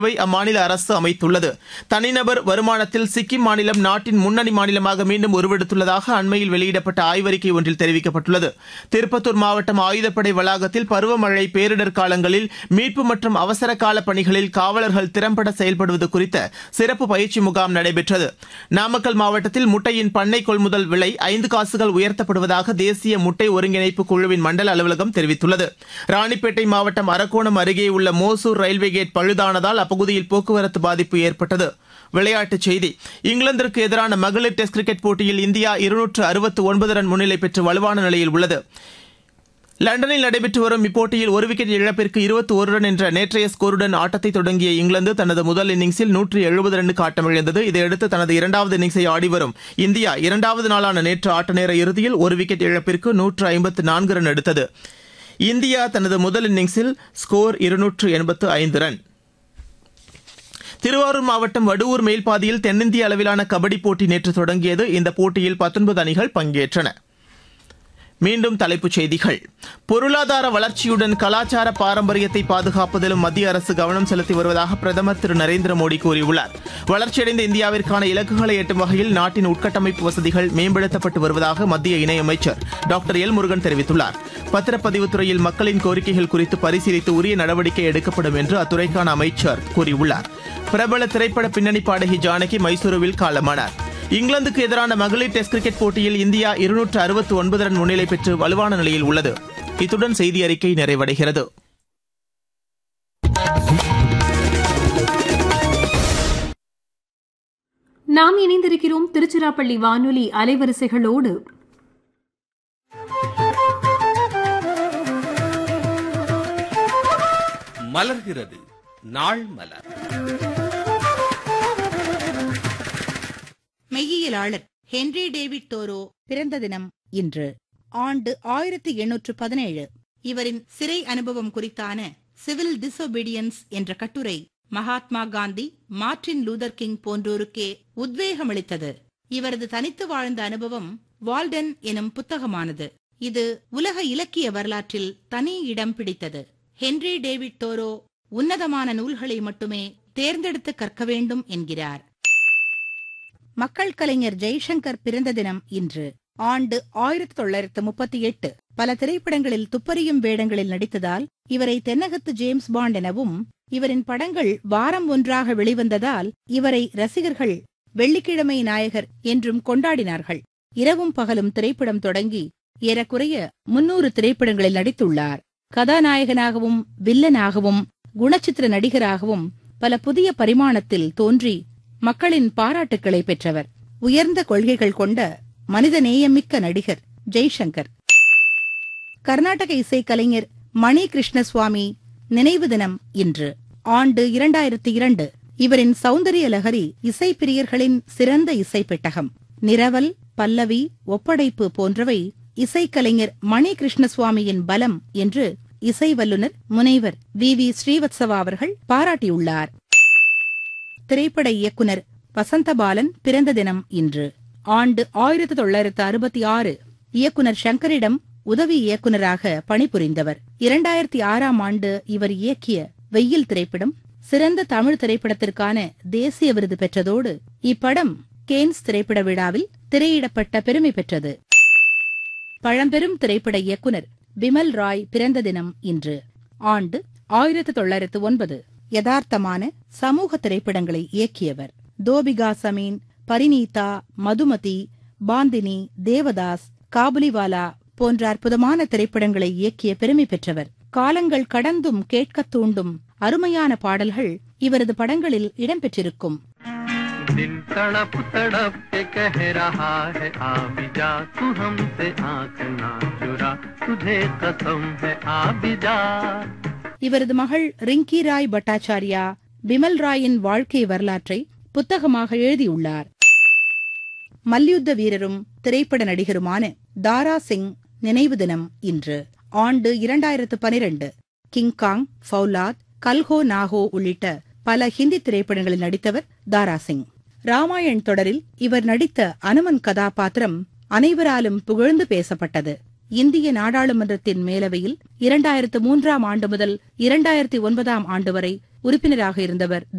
வை அம்மாநில அரசு அமைத்துள்ளது தனிநபர் வருமானத்தில் சிக்கிம் மாநிலம் நாட்டின் முன்னணி மாநிலமாக மீண்டும் உருவெடுத்துள்ளதாக அண்மையில் வெளியிடப்பட்ட ஆய்வறிக்கை ஒன்றில் தெரிவிக்கப்பட்டுள்ளது திருப்பத்தூர் மாவட்டம் ஆயுதப்படை வளாகத்தில் பருவமழை பேரிடர் காலங்களில் மீட்பு மற்றும் அவசர கால பணிகளில் காவலர்கள் திறம்பட செயல்படுவது குறித்த சிறப்பு பயிற்சி முகாம் நடைபெற்றது நாமக்கல் மாவட்டத்தில் முட்டையின் பண்ணை கொள்முதல் விலை ஐந்து காசுகள் உயர்த்தப்படுவதாக தேசிய முட்டை ஒருங்கிணைப்பு குழுவின் மண்டல அலுவலகம் தெரிவித்துள்ளது ராணிப்பேட்டை மாவட்டம் அரக்கோணம் அருகே உள்ள மோசூர் ரயில்வே கேட் பழுதானதால் அப்பகுதியில் போக்குவரத்து பாதிப்பு ஏற்பட்டது விளையாட்டுச் செய்தி இங்கிலாந்திற்கு எதிரான மகளிர் டெஸ்ட் கிரிக்கெட் போட்டியில் இந்தியா இருநூற்று அறுபத்து ஒன்பது ரன் முன்னிலை பெற்று வலுவான நிலையில் உள்ளது லண்டனில் நடைபெற்று வரும் இப்போட்டியில் ஒரு விக்கெட் இழப்பிற்கு இருபத்தி ஒரு ரன் என்ற நேற்றைய ஸ்கோருடன் ஆட்டத்தை தொடங்கிய இங்கிலாந்து தனது முதல் இன்னிங்ஸில் நூற்று எழுபது ரன்னுக்கு ஆட்டமிழந்தது இதையடுத்து தனது இரண்டாவது இன்னிங்ஸை ஆடிவரும் இந்தியா இரண்டாவது நாளான நேற்று ஆட்ட நேர இறுதியில் ஒரு விக்கெட் இழப்பிற்கு நூற்று ஐம்பத்து நான்கு ரன் எடுத்தது இந்தியா தனது முதல் இன்னிங்ஸில் ஸ்கோர் இருநூற்று எண்பத்து ஐந்து ரன் திருவாரூர் மாவட்டம் வடுவூர் மேல்பாதியில் தென்னிந்திய அளவிலான கபடி போட்டி நேற்று தொடங்கியது இந்த போட்டியில் பத்தொன்பது அணிகள் பங்கேற்றன மீண்டும் தலைப்புச் செய்திகள் பொருளாதார வளர்ச்சியுடன் கலாச்சார பாரம்பரியத்தை பாதுகாப்பதிலும் மத்திய அரசு கவனம் செலுத்தி வருவதாக பிரதமர் திரு நரேந்திர மோடி கூறியுள்ளார் வளர்ச்சியடைந்த இந்தியாவிற்கான இலக்குகளை எட்டும் வகையில் நாட்டின் உட்கட்டமைப்பு வசதிகள் மேம்படுத்தப்பட்டு வருவதாக மத்திய இணையமைச்சர் டாக்டர் எல் முருகன் தெரிவித்துள்ளார் பத்திரப்பதிவுத் துறையில் மக்களின் கோரிக்கைகள் குறித்து பரிசீலித்து உரிய நடவடிக்கை எடுக்கப்படும் என்று அத்துறைக்கான அமைச்சர் கூறியுள்ளார் பிரபல திரைப்பட பின்னணி பாடகி ஜானகி மைசூருவில் காலமானார் இங்கிலாந்துக்கு எதிரான மகளிர் டெஸ்ட் கிரிக்கெட் போட்டியில் இந்தியா இருநூற்று அறுபத்து ஒன்பது ரன் முன்னிலை பெற்று வலுவான நிலையில் உள்ளது இத்துடன் செய்தி அறிக்கை நிறைவடைகிறது நாம் இணைந்திருக்கிறோம் திருச்சிராப்பள்ளி வானொலி அலைவரிசைகளோடு மலர்கிறது நாள் மலர் மெய்யியலாளர் ஹென்றி டேவிட் தோரோ பிறந்த தினம் இன்று ஆண்டு ஆயிரத்தி எண்ணூற்று பதினேழு இவரின் சிறை அனுபவம் குறித்தான சிவில் டிசோபீடியன்ஸ் என்ற கட்டுரை Mahatma Gandhi Martin Luther King போன்றோருக்கே உத்வேகமளித்தது இவரது தனித்து வாழ்ந்த அனுபவம் வால்டன் எனும் புத்தகமானது இது உலக இலக்கிய வரலாற்றில் தனி இடம் பிடித்தது ஹென்றி டேவிட் தோரோ உன்னதமான நூல்களை மட்டுமே தேர்ந்தெடுத்து கற்க வேண்டும் என்கிறார் மக்கள் கலைஞர் ஜெய்சங்கர் பிறந்த தினம் இன்று ஆண்டு ஆயிரத்தி தொள்ளாயிரத்து முப்பத்தி எட்டு பல திரைப்படங்களில் துப்பறியும் வேடங்களில் நடித்ததால் இவரை தென்னகத்து ஜேம்ஸ் பாண்ட் எனவும் இவரின் படங்கள் வாரம் ஒன்றாக வெளிவந்ததால் இவரை ரசிகர்கள் வெள்ளிக்கிழமை நாயகர் என்றும் கொண்டாடினார்கள் இரவும் பகலும் திரைப்படம் தொடங்கி ஏறக்குறைய முன்னூறு திரைப்படங்களில் நடித்துள்ளார் கதாநாயகனாகவும் வில்லனாகவும் குணச்சித்திர நடிகராகவும் பல புதிய பரிமாணத்தில் தோன்றி மக்களின் பாராட்டுக்களை பெற்றவர் உயர்ந்த கொள்கைகள் கொண்ட மனித நேயமிக்க நடிகர் ஜெய்சங்கர் கர்நாடக இசைக்கலைஞர் மணி கிருஷ்ணசுவாமி நினைவு தினம் இன்று ஆண்டு இரண்டாயிரத்தி இரண்டு இவரின் சௌந்தரிய லகரி இசைப்பிரியர்களின் சிறந்த இசை பெட்டகம் நிரவல் பல்லவி ஒப்படைப்பு போன்றவை இசைக்கலைஞர் மணி கிருஷ்ணசுவாமியின் பலம் என்று இசை வல்லுநர் முனைவர் வி வி ஸ்ரீவத்சவா அவர்கள் பாராட்டியுள்ளார் திரைப்பட இயக்குனர் வசந்தபாலன் பிறந்த தினம் இன்று ஆண்டு ஆயிரத்தி தொள்ளாயிரத்து அறுபத்தி ஆறு இயக்குனர் சங்கரிடம் உதவி இயக்குனராக பணிபுரிந்தவர் இரண்டாயிரத்தி ஆறாம் ஆண்டு இவர் இயக்கிய வெயில் திரைப்படம் சிறந்த தமிழ் திரைப்படத்திற்கான தேசிய விருது பெற்றதோடு இப்படம் கேன்ஸ் திரைப்பட விழாவில் திரையிடப்பட்ட பெருமை பெற்றது பழம்பெரும் திரைப்பட இயக்குனர் பிமல் ராய் பிறந்த தினம் இன்று ஆண்டு ஆயிரத்து தொள்ளாயிரத்து ஒன்பது யதார்த்தமான சமூக திரைப்படங்களை இயக்கியவர் தோபிகா சமீன் பரிநீதா மதுமதி பாந்தினி தேவதாஸ் காபுலிவாலா போன்ற அற்புதமான திரைப்படங்களை இயக்கிய பெருமை பெற்றவர் காலங்கள் கடந்தும் கேட்கத் தூண்டும் அருமையான பாடல்கள் இவரது படங்களில் இடம்பெற்றிருக்கும் दिल तड़प तड़प के कह रहा है आ भी जा तू हमसे आंख ना चुरा तुझे कसम है आ भी जा இவரது மகள் ரிங்கி ராய் பட்டாச்சாரியா பிமல் ராயின் வாழ்க்கை வரலாற்றை புத்தகமாக எழுதியுள்ளார் மல்யுத்த வீரரும் திரைப்பட நடிகருமான தாரா சிங் நினைவு தினம் இன்று ஆண்டு இரண்டாயிரத்து பனிரெண்டு கிங்காங் ஃபவுலாத் கல்ஹோ நாகோ உள்ளிட்ட பல ஹிந்தி திரைப்படங்களில் நடித்தவர் தாரா சிங் ராமாயண் தொடரில் இவர் நடித்த அனுமன் கதாபாத்திரம் அனைவராலும் புகழ்ந்து பேசப்பட்டது இந்திய நாடாளுமன்றத்தின் மேலவையில் இரண்டாயிரத்து மூன்றாம் ஆண்டு முதல் இரண்டாயிரத்தி ஒன்பதாம் ஆண்டு வரை உறுப்பினராக இருந்தவர்